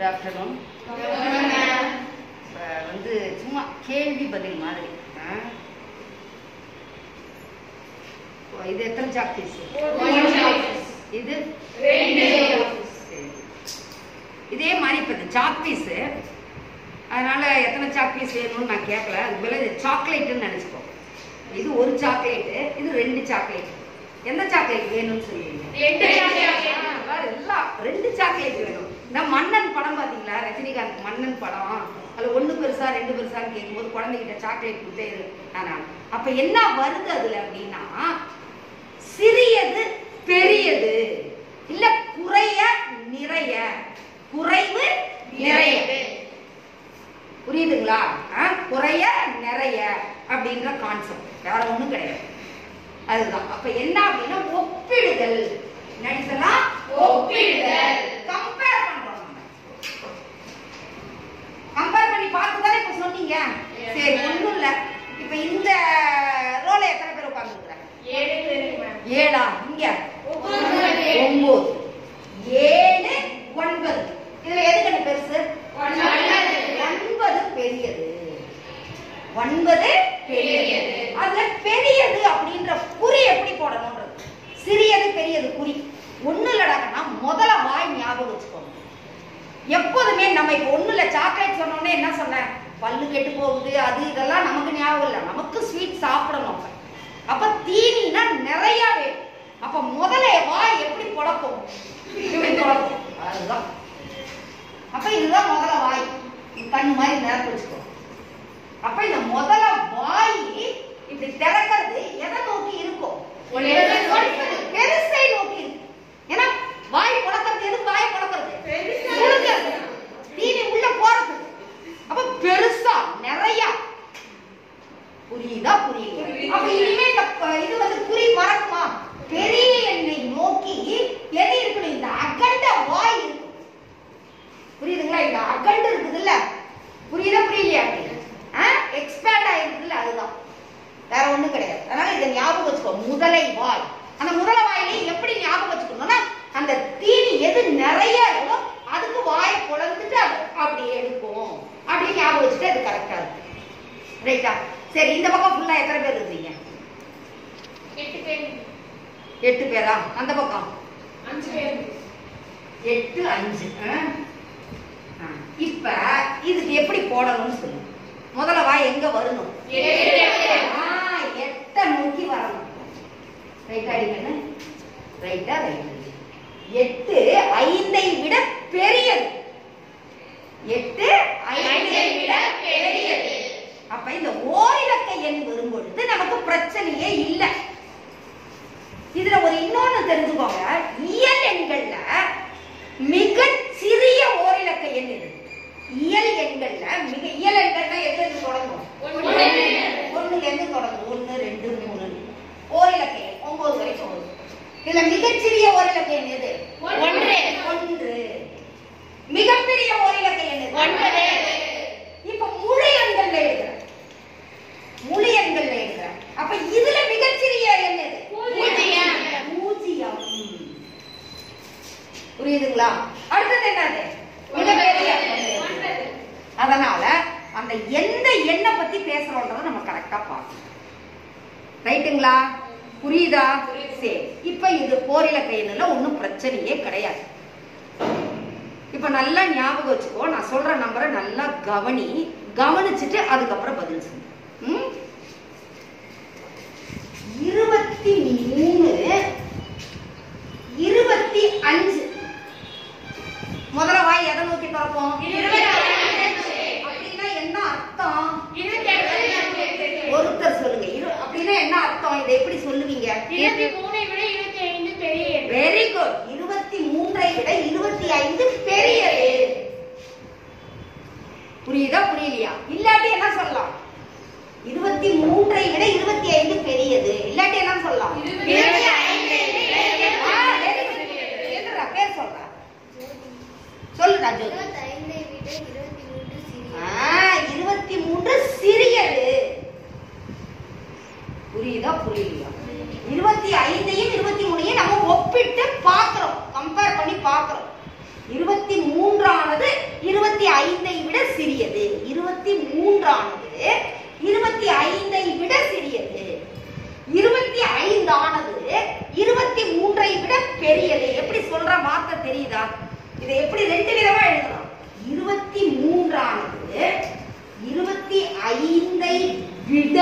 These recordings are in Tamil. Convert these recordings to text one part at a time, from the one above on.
குட் ஆஃப்டர்நூன் வந்து சும்மா கேள்வி பதில் மாதிரி ஆ? ஓ, இது எத்தனை சாக் பீஸ் இது சரி. இதே மாதிரி இப்போ இந்த சாக் பீஸு அதனால எத்தனை சாக் பீஸ் வேணும்னு நான் கேட்கல அது பதிலா இது சாக்லேட்டுன்னு நினச்சிக்கோ இது ஒரு சாக்லேட்டு இது ரெண்டு சாக்லேட் எந்த சாக்லேட் வேணும்னு சொல்லுவீங்க ரெண்டு chocolate. ஆ, பாரு, எல்லாம் ரெண்டு சாக்லேட் வேணும் இந்த மன்னன் படம் பாத்தீங்களா ரஜினிகாந்த் மன்னன் படம் அதுல ஒண்ணு பெருசா ரெண்டு பெருசான்னு கேட்கும்போது குழந்தைகிட்ட சாக்லேட் கொடுத்தே இரு நான் அப்ப என்ன வருது அதுல அப்படின்னா சிறியது பெரியது இல்ல குறைய நிறைய குறைவு நிறைய புரியுதுங்களா ஆ? குறைய நிறைய அப்படின்ற கான்செப்ட் வேற ஒண்ணும் கிடையாது அதுதான் அப்ப என்ன அப்படின்னா ஒப்பிடுதல் என்னடி சொல்லலாம் ஒப்பிடுதல். கம்பேர் பண்றோம் நம்ம கம்பேர் பண்ணி பார்த்து தானே இப்ப சொன்னீங்க Yes, சரி ma'am. ஒண்ணும் இல்ல இப்ப இந்த ரோல எத்தனை பேர் உட்கார்ந்துருக்காங்க ஏழு பேருக்கு மேம் ஏழா இங்க ஒன்பது. ஒன்பது ஏழு ஒன்பது இதுல எது கண்ணு பெருசு ஒன்பது. ஒன்பது பெரியது ஒன்பது பெரியது. அதுல பெரியது அப்படின்ற குறி எப்படி போடணும்ன்றது சிறியது பெரியது குறி ஒண்ணு இல்லடாக்கன்னா முதல்ல வாய் ஞாபகம் வச்சுக்கோங்க எப்போதுமே நம்ம இப்ப ஒண்ணு இல்ல சாக்லேட் சொன்னோடனே என்ன சொன்னேன் பல்லு கெட்டு போகுது அது இதெல்லாம் நமக்கு ஞாபகம் இல்ல நமக்கு ஸ்வீட் சாப்பிடணும் அப்ப அப்ப தீனினா நிறைய வேணும் அப்ப முதல்ல வாய் எப்படி புடக்கும் இப்படி புடக்கும் அதுதான் அப்ப இதுதான் முதல்ல வாய் கண் மாதிரி நிரப்பி வச்சுக்கோ அப்ப இந்த முதல்ல வாய் இப்படி திறக்கிறது எதை நோக்கி இருக்கும் எதை நோக்கி? பெருசை நோக்கி இருக்கு ஏன்னா வாய் புழக்கிறது எதுக்கு வாய் புழக்கிறது பெருசா. முழுங்கிறது. தீனி உள்ள போறது அப்ப பெருசா நிறைய புரியுதா புரியுது புரியுது. அப்ப இனிமே இந்த ப- இது வந்து குறி மறக்குமா பெரிய எண்ணை நோக்கி எது இருக்கணும் இந்த அகண்ட வாய் இருக்கும் புரியுதுங்களா இந்த அகண்டு இருக்குதுல்ல புரியுதா புரியலையா எக்ஸ்பேண்ட் ஆயிருக்குல்ல அதுதான் வேற ஒண்ணும் கிடையாது அதனால இதை ஞாபகம் வச்சுக்கோ முதலை வாய் அந்த முதலை வாயிலே எப்படி ஞாபகம் வச்சுக்கணும்னா அந்த தீனி எது நிறைய இருக்கோ அதுக்கு வாயை குழந்துட்டு அது அப்படியே எடுக்கும் அப்படியே ஞாபகம் வச்சுட்டு அது கரெக்டா இருக்கு ரைட்டா சரி இந்த பக்கம் ஃபுல்லா எத்தனை பேர் இருக்கீங்க எட்டு பேர் எட்டு பேரா அந்த பக்கம் அஞ்சு பேர் எட்டு அஞ்சு ஆ? ஆ. இப்ப இதுக்கு எப்படி போடணும்னு சொல்லுங்க முதல்ல வாய் எங்க வரணும் எட்டு. ஆ, எட்ட நோக்கி வரணும் ரைட்டா அடிக்கண்ணு ரைட்டா ரைட் எட்டு ஐந்தை விட பெரியது எட்டு ஐந்தை விட பெரியது அப்ப இந்த ஓரிலக்க எண் வரும் பொழுது நமக்கு பிரச்சனையே இல்லை இதுல ஒரு இன்னொன்னு தெரிஞ்சுக்கோங்க இயல் எண்கள்ல மிக சிறிய ஓரிலக்க எண் இது இயல் எண்கள்ல மிக இயல் எண்கள்னா எது எது தொடங்கும் ஒன்று. ஒண்ணுல இருந்து தொடங்கும் ஒண்ணு ரெண்டு மூணு ஓரிலக்க எண் ஒன்பது வரைக்கும் வரும் இதுல மிகச்சிறிய ஓரிலக்க எண் எது ஒன்று. ஒன்று மிகப்பெரிய ஓரிலக்க எண் எது ஒன்பது. இப்ப முழு எண்கள்ல எழுதுறேன் முழு எண்கள்ல எழுதுறேன் அப்ப இதுல மிகச்சிறிய எண் எது பூஜ்ஜியம். பூஜ்ஜியம் புரியுதுங்களா அடுத்தது என்னது மிகப்பெரிய எண். ஒன்பது. அதனால அந்த எந்த எண்ணை பத்தி பேசுறோன்றத நம்ம கரெக்டா பார்க்கணும் ரைட்டுங்களா புரியுதா புரியுது. சரி இப்ப இது போரில கையில ஒன்றும் பிரச்சனையே கிடையாது இப்ப நல்லா ஞாபகம் வச்சுக்கோ நான் சொல்ற நம்பரை நல்லா கவனி கவனிச்சுட்டு அதுக்கப்புறம் பதில் சொல்லு ம்? இருபத்தி மூணு இருபத்தி அஞ்சு முதல்ல வாய் எதை நோக்கி திறப்போம் இருபத்தி அஞ்சு. அப்படின்னா என்ன அர்த்தம் இருபத்தி எட்டு. ஒருத்தர் சொல்லுங்க இரு அப்படின்னா என்ன அர்த்தம் இதை எப்படி சொல்லுவீங்க இருபத்தி மூணை விட இருபத்தி ஐந்து பெரிய எண். வெரி குட் இருபத்தி மூன்றை விட இருபத்தி ஐந்து பெரியது புரியுதா புரியலையா இல்லாட்டி என்ன சொல்லலாம் இருபத்தி மூன்றை விட இருபத்தி ஐந்து பெரியது இல்லாட்டி என்ன சொல்லலாம் இருபத்தி ஐந்தை விட ஆ, very good. என்னடா பேர் சொல்றா சொல்லுடா ஜோதி இருபத்தைந்தை விட இருபத்தி மூன்று சிறிய ஆ, இருபத்தி மூன்று சிறியது புரியுதா புரியலையா இருபத்தி ஐந்தையும் இருபத்தி மூணையும் நம்ம ஒப்பிட்டு பார்க்கிறோம் கம்பேர் பண்ணி பார்க்கிறோம் இருபத்தி மூன்றானது சிறியது இருபத்தி மூன்றானது இருபத்தி ஐந்தை விட சிறியது இருபத்தி ஐந்தானது இருபத்தி மூன்றை விட பெரியது எப்படி சொல்ற வார்த்தை தெரியுதா இதை எப்படி ரெண்டு விதமா எழுதலாம் இருபத்தி மூன்றானது இருபத்தி ஐந்தை விட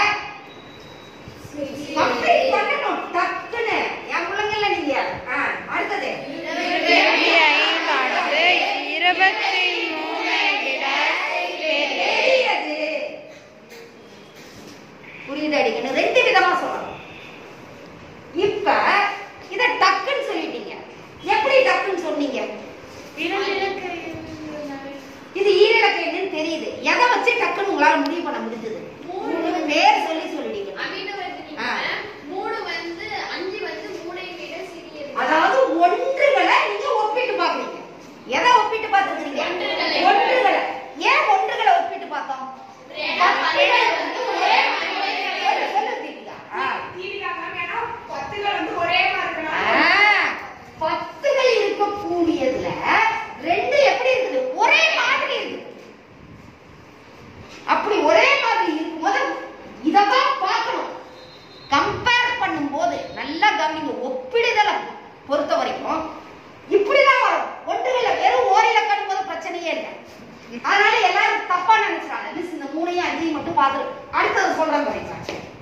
complete பண்ணணும் டக்குன்னு என் பிள்ளைங்கல்ல நீங்க ஆ, அடுத்தது இருபத்தி ஐந்தானது இருபத்தி மூணை விட பெரிய பெரியது புரியுது அடிக்கணும் ரெண்டு விதமா சொல்லலாம் இப்ப இத டக்குன்னு சொல்லிட்டீங்க எப்படி டக்குன்னு சொன்னீங்க இரண்டு இலக்க இது ஈரிலக்க என்னன்னு தெரியுது எதை வச்சு டக்குன்னு உங்களால முடிவு பண்ண முடிஞ்சது மூணு. பேர் சொல்லி சொல்லிட்டீங்க அப்படின்னு வந்து நீங்க ஆ. மூணு வந்து அஞ்சு வந்து மூணை விட சிறியது அதாவது ஒன்றுகளை நீங்க ஒப்பிட்டு பாக்குறீங்க எதை ஒப்பிட்டு பார்த்துக்கிறீங்க ஒன்றுகளை. ஒன்றுகளை ஏன் ஒன்றுகளை ஒப்பிட்டு பார்த்தோம் ஏன்னா பத்துகள் வந்து ஒரே மாதிரி சொல்லு, சொல்லு தீபிகா. ஆ. ஆ, பத்துகள் இருக்கக்கூடியதுல ரெண்டு எப்படி இருக்குது ஒரே மாதிரி இருக்குது அப்படி ஒரே மாதிரி இருக்கும்போது இததான் பார்க்கணும் கம்பேர் பண்ணும்போது நல்லா கவனிங்க ஒப்பிடுதலை பொறுத்த வரைக்கும் இப்படிதான் வரும் ஒன்றுகள்ல வெறும் ஓரிலக்கணும் போது பிரச்சனையே இல்லை அதனால எல்லாரும் தப்பா நினைச்சாங்க மிஸ் இந்த மூணையும் அஞ்சையும் மட்டும் பார்த்து அடுத்தது சொல்றேன் பாருங்க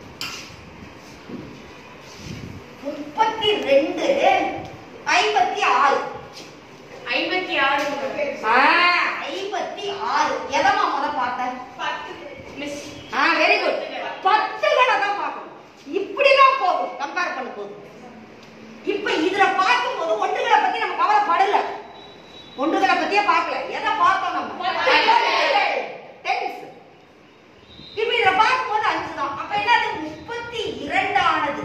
முப்பத்தி ரெண்டு ஐம்பத்தி ஆறு ஐம்பத்தி ஆறு ஆ, ஐம்பத்தி ஆறு எதமா முத பார்த்த மிஸ் ஆ வெரி குட் பத்துகளை தான் பார்க்கணும் இப்படிதான் போகும் கம்பேர் பண்ண போது இப்ப இதுல பார்க்கும்போது ஒன்றுகளை பத்தி நம்ம கவலைப்படல ஒன்றுகளை பத்தியே பார்க்கல எதை பார்த்தோம் நம்ம பத்துகள். Tens. இப்ப இதுல பார்க்கும்போது அஞ்சு தான் அப்ப என்னது முப்பத்தி இரண்டானது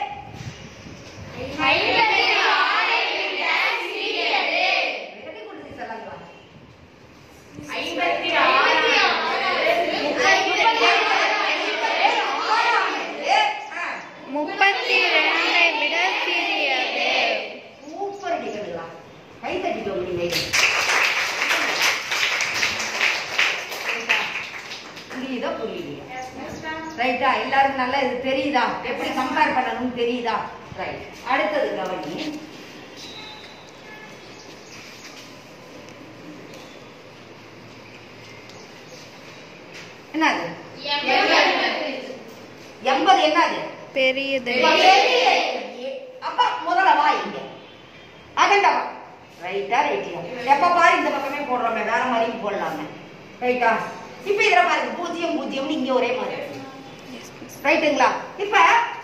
ஐம்பத்தி ஆறை விட சிறியது வெரி குட் சொல்லலாம் ஐம்பத்தி ஆறானது முப்பத்தி ரெண்டை விட சிறியது சூப்பர் அடிக்கிறீங்களா கை தட்டிக்கோங்க நீங்க புரியுதா புரியலையா ரைட்டா எல்லாருக்கும் நல்லா இது தெரியுதா எப்படி கம்பேர் பண்ணணும்னு தெரியுதா ரைட் அடுத்தது கவனி என்னது எண்பது என்னது பெரியது அப்ப முதல்ல வா இங்க அகண்டா வா ரைட்டா ரைட்டியா எப்ப பாரு இந்த பக்கமே போடுறோமே வேற மாதிரியும் போடலாமே ரைட்டா இப்ப இதுல பாருங்க பூஜ்ஜியம் பூஜ்ஜியம் இங்க ஒரே மாதிரி ரைட்டுங்களா இப்ப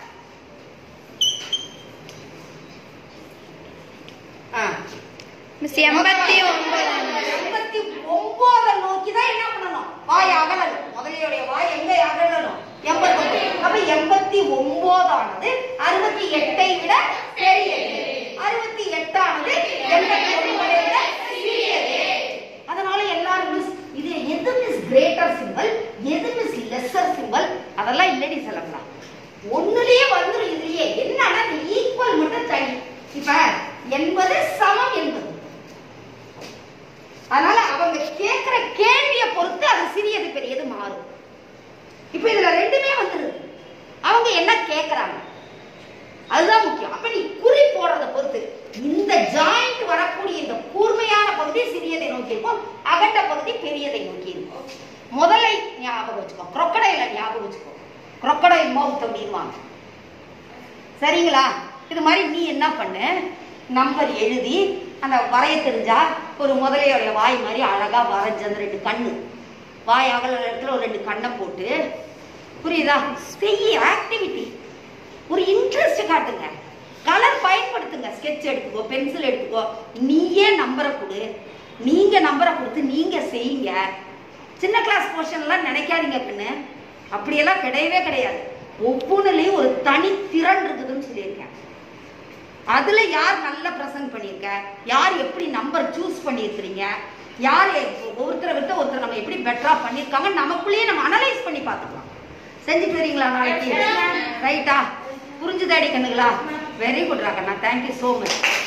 ஆ, மிஸ் எண்பத்தி ஒன்பது எண்பத்தி ஒன்பதை நோக்கி தான் என்ன பண்ணணும் வாய் அகலணும் முதலையுடைய வாய் எங்க அகலணும் எண்பத்தி ஒன்பது அப்ப எண்பத்தி ஒன்பதானது அறுபத்தி எட்டை விட பெரியது அறுபத்தி எட்டானது எண்பத்தி ஒன்பதை விட சிறியது அதனால எல்லாரும் மிஸ் இது எது மிஸ் கிரேட்டர் சிம்பல் எது மிஸ் லெஸ்ஸர் சிம்பல் அதெல்லாம் இல்லடி சொல்லலாம் ஒண்ணுலயே வந்துரும் இதுலயே என்னன்னா இந்த ஈக்குவல் மட்டும் தனி இப்ப எண்பது சமம் என்பது அதனால அவங்க கேக்குற கேள்வியை பொறுத்து அது சிறியது பெரியது மாறும் இப்ப இதுல ரெண்டுமே வந்துருது அவங்க என்ன கேக்குறாங்க அதுதான் முக்கியம் அப்ப நீ குறி போடுறத பொறுத்து இந்த ஜாயிண்ட் வரக்கூடிய இந்த கூர்மையான பகுதி சிறியதை நோக்கி இருக்கும் அகண்ட பகுதி பெரியதை நோக்கி இருக்கும் முதலை ஞாபகம் வச்சுக்கோ crocodile ஞாபகம் வச்சுக்கோ crocodile மவுத் அப்படின்வாங்க சரிங்களா இது மாதிரி நீ என்ன பண்ணு நம்பர் எழுதி அந்த வரைய தெரிஞ்சா ஒரு முதலையோடைய வாய் மாதிரி அழகா வரைஞ்சு அந்த ரெண்டு கண்ணு வாய் அகல இடத்துல ஒரு ரெண்டு கண்ணை போட்டு புரியுதா செய்ய ஆக்டிவிட்டி ஒரு இன்ட்ரெஸ்ட் காட்டுங்க கலர் பயன்படுத்துங்க ஸ்கெட்ச் எடுத்துக்கோ பென்சில் எடுத்துக்கோ நீயே நம்பரை கொடு நீங்க நம்பரை கொடுத்து நீங்க செய்யுங்க சின்ன கிளாஸ் போர்ஷன்லாம் நினைக்காதீங்க பின்ன அப்படியெல்லாம் கிடையவே கிடையாது ஒவ்வொன்றுலையும் ஒரு தனித்திறன் இருக்குதுன்னு சொல்லியிருக்கேன் அதுல யார் நல்லா ப்ரெசென்ட் பண்ணியிருக்க யார் எப்படி நம்பர் சூஸ் பண்ணியிருக்கிறீங்க யார் ஒருத்தரை விட்டு ஒருத்தர் நம்ம எப்படி பெட்டரா பண்ணியிருக்காங்க நமக்குள்ளேயே நம்ம அனலைஸ் பண்ணி பார்த்துக்கலாம் செஞ்சுட்டு வரீங்களா நாளைக்கு ரைட்டா புரிஞ்சுதாடி கண்ணுங்களா வெரி குட் ராக்கண்ணா தேங்க்யூ ஸோ மச்